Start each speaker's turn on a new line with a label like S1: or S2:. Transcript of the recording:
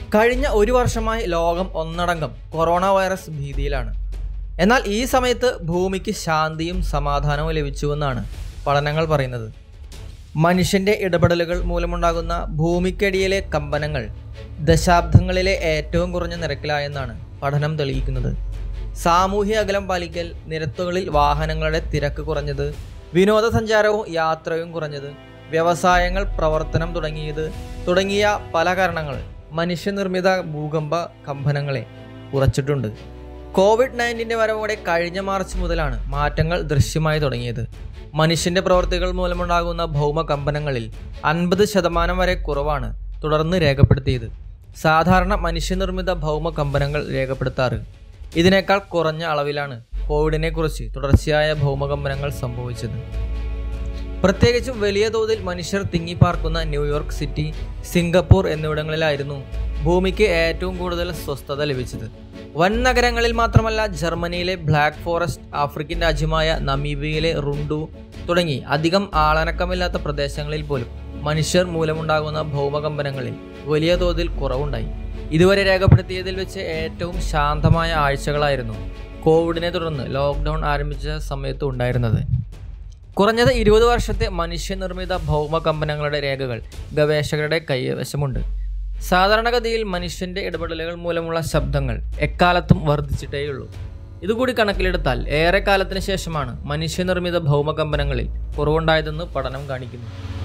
S1: കഴിഞ്ഞ ഒരു വർഷമായി ലോകം ഒന്നടങ്കം കൊറോണ വൈറസ് ഭീതിയിലാണ് എന്നാൽ ഈ സമയത്ത് ഭൂമിക്ക് ശാന്തിയും സമാധാനവും ലഭിച്ചുവെന്നാണ് പഠനങ്ങൾ പറയുന്നത് മനുഷ്യൻ്റെ ഇടപെടലുകൾ മൂലമുണ്ടാകുന്ന ഭൂമിക്കടിയിലെ കമ്പനങ്ങൾ ദശാബ്ദങ്ങളിലെ ഏറ്റവും കുറഞ്ഞ നിരക്കിലായെന്നാണ് പഠനം തെളിയിക്കുന്നത് സാമൂഹ്യ അകലം പാലിക്കൽ നിരത്തുകളിൽ വാഹനങ്ങളുടെ തിരക്ക് കുറഞ്ഞത് വിനോദസഞ്ചാരവും യാത്രയും കുറഞ്ഞത് വ്യവസായങ്ങൾ പ്രവർത്തനം തുടങ്ങിയത് തുടങ്ങിയ പല കാരണങ്ങൾ മനുഷ്യനിർമ്മിത ഭൂകമ്പ കമ്പനങ്ങളെ കുറച്ചിട്ടുണ്ട് കോവിഡ് നയൻറ്റീൻ്റെ വരവോടെ കഴിഞ്ഞ മാർച്ച് മുതലാണ് മാറ്റങ്ങൾ ദൃശ്യമായി തുടങ്ങിയത് മനുഷ്യൻ്റെ പ്രവർത്തികൾ മൂലമുണ്ടാകുന്ന ഭൗമകമ്പനങ്ങളിൽ അൻപത് ശതമാനം വരെ കുറവാണ് തുടർന്ന് രേഖപ്പെടുത്തിയത് സാധാരണ മനുഷ്യനിർമ്മിത ഭൗമകമ്പനങ്ങൾ രേഖപ്പെടുത്താറ് ഇതിനേക്കാൾ കുറഞ്ഞ അളവിലാണ് കോവിഡിനെക്കുറിച്ച് തുടർച്ചയായ ഭൗമകമ്പനങ്ങൾ സംഭവിച്ചത് പ്രത്യേകിച്ചും വലിയ തോതിൽ മനുഷ്യർ തിങ്ങിപ്പാർക്കുന്ന ന്യൂയോർക്ക് സിറ്റി സിംഗപ്പൂർ എന്നിവിടങ്ങളിലായിരുന്നു ഭൂമിക്ക് ഏറ്റവും കൂടുതൽ സ്വസ്ഥത ലഭിച്ചത് വൻ നഗരങ്ങളിൽ മാത്രമല്ല ജർമ്മനിയിലെ ബ്ലാക്ക് ഫോറസ്റ്റ് ആഫ്രിക്കൻ രാജ്യമായ നമീബിയയിലെ റുണ്ടു തുടങ്ങി അധികം ആളനക്കമില്ലാത്ത പ്രദേശങ്ങളിൽ പോലും മനുഷ്യർ മൂലമുണ്ടാകുന്ന ഭൗമകമ്പനങ്ങളിൽ വലിയ തോതിൽ കുറവുണ്ടായി ഇതുവരെ രേഖപ്പെടുത്തിയതിൽ വെച്ച് ഏറ്റവും ശാന്തമായ ആഴ്ചകളായിരുന്നു കോവിഡിനെ തുടർന്ന് ലോക്ക്ഡൗൺ ആരംഭിച്ച സമയത്ത് ഉണ്ടായിരുന്നത് കുറഞ്ഞത് ഇരുപത് വർഷത്തെ മനുഷ്യനിർമ്മിത ഭൗമകമ്പനങ്ങളുടെ രേഖകൾ ഗവേഷകരുടെ കൈവശമുണ്ട് സാധാരണഗതിയിൽ മനുഷ്യൻ്റെ ഇടപെടലുകൾ മൂലമുള്ള ശബ്ദങ്ങൾ എക്കാലത്തും വർദ്ധിച്ചിട്ടേയുള്ളൂ ഇതുകൂടി കണക്കിലെടുത്താൽ ഏറെ കാലത്തിന് ശേഷമാണ് മനുഷ്യനിർമ്മിത ഭൗമകമ്പനങ്ങളിൽ കുറവുണ്ടായതെന്ന് പഠനം കാണിക്കുന്നു